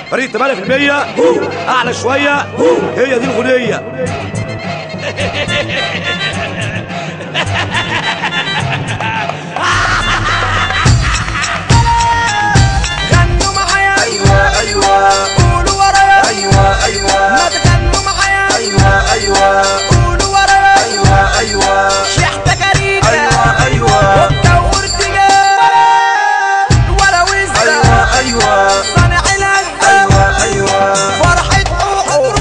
فريق 8% اعلى شويه هي دي الاغنيه غنوا معايا ايوه ايوه قولوا ورايا ايوه ايوه ما تغنوا معايا ايوه ايوه قولوا ورايا ايوه ايوه شحتة كريكة ايوه ايوه وبكا وارتجال ولا وزة ايوه ايوه صانع الهدى ايوه ايوه فرحة حوحو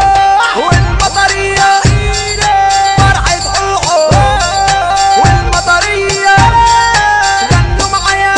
والمطرية فرحة حوحو والمطرية غنوا معايا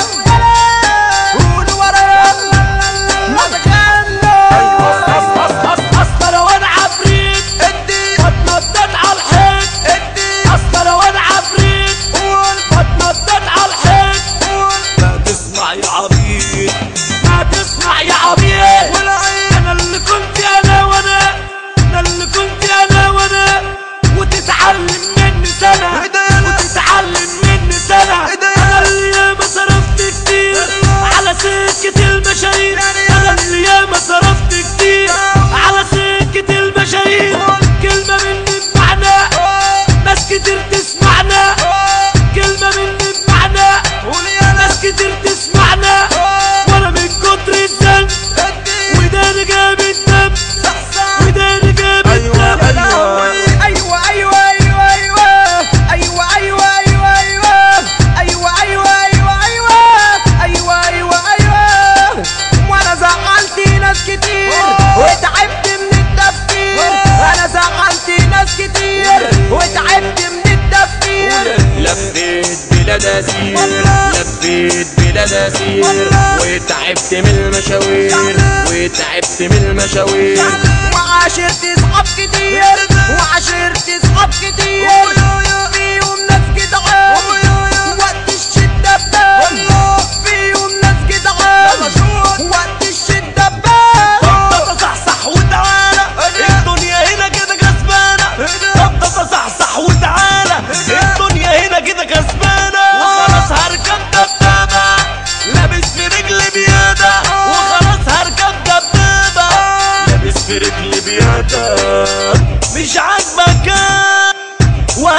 قولوا ورايا ما تغنوا اصل لو انا عفريت ادي بتنطط على الحيط ادي اصل لو انا عفريت قول بتنطط على الحيط قول ما تسمع يا عبيط ما تسمع يا عبيط والعين انا اللي كنت انا وانا انا اللي كنت انا وانا وتتعلم مني سنه إيه ده يالا؟ وتتعلم مني سنه إيه ده انا يالا؟ اللي ياما صرفت كتير على سكه المشاهير يعني انا يالا؟ اللي ياما صرفت كتير على سكه المشاهير كلمه مني بمعنى ناس كتير تسمعنا كلمه مني بمعنى قول يا ناس كتير تسمعنا وانا من كتر الذنب ادي وداني جاب الدم صحصح وداني جاب أيوة، الدم أيوة. ايوه ايوه ايوه ايوه ايوه ايوه ايوه ايوه ايوه ايوه ايوه ايوه ايوه ايوه ايوه وانا زعلت ناس كتير وتعبت من التفكير انا زعلت ناس كتير وتعبت من التفكير لفيت بلاد اسير والله. لفيت بلاد اسير والله. وتعبت من المشاوير وتعبت من المشاوير وعاشرت اصحاب كتير وعاشرت اصحاب كتير فيهم ناس جدعان وقت الشدة بان فيهم ناس جدعان وقت الشدة بان طب تصحصح وتعالى الدنيا هنا كده كسبانة طب تصحصح وتعالى الدنيا هنا كده كسبانة وخلاص هركب دبابة لابس في رجلي بيادة وخلاص هركب دبابة لابس في رجلي بيادة مش عاجبك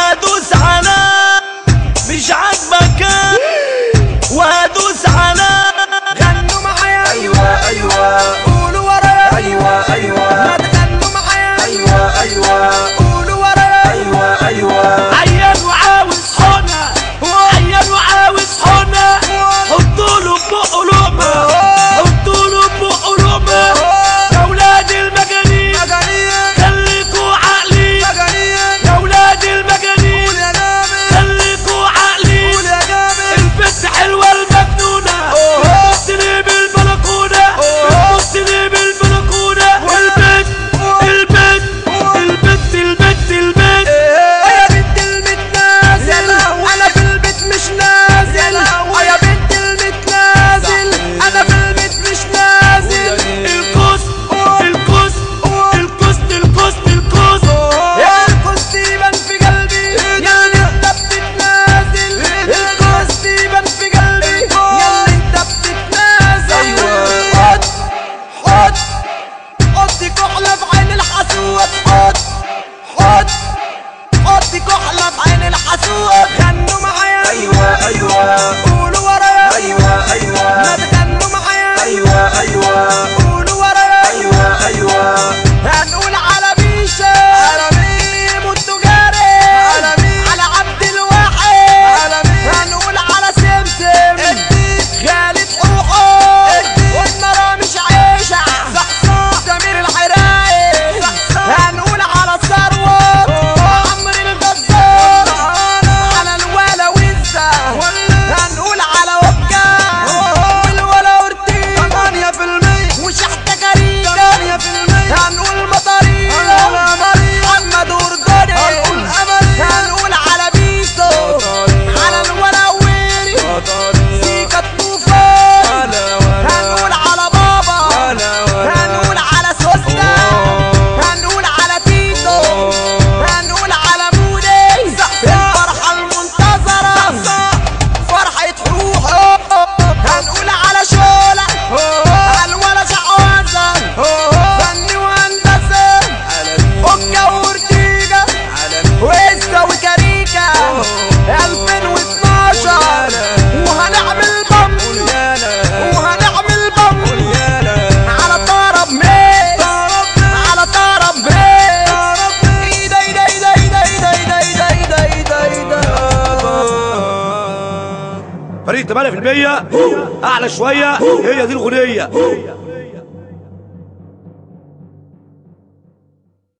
فريق 8% اعلى شويه هي دي الاغنيه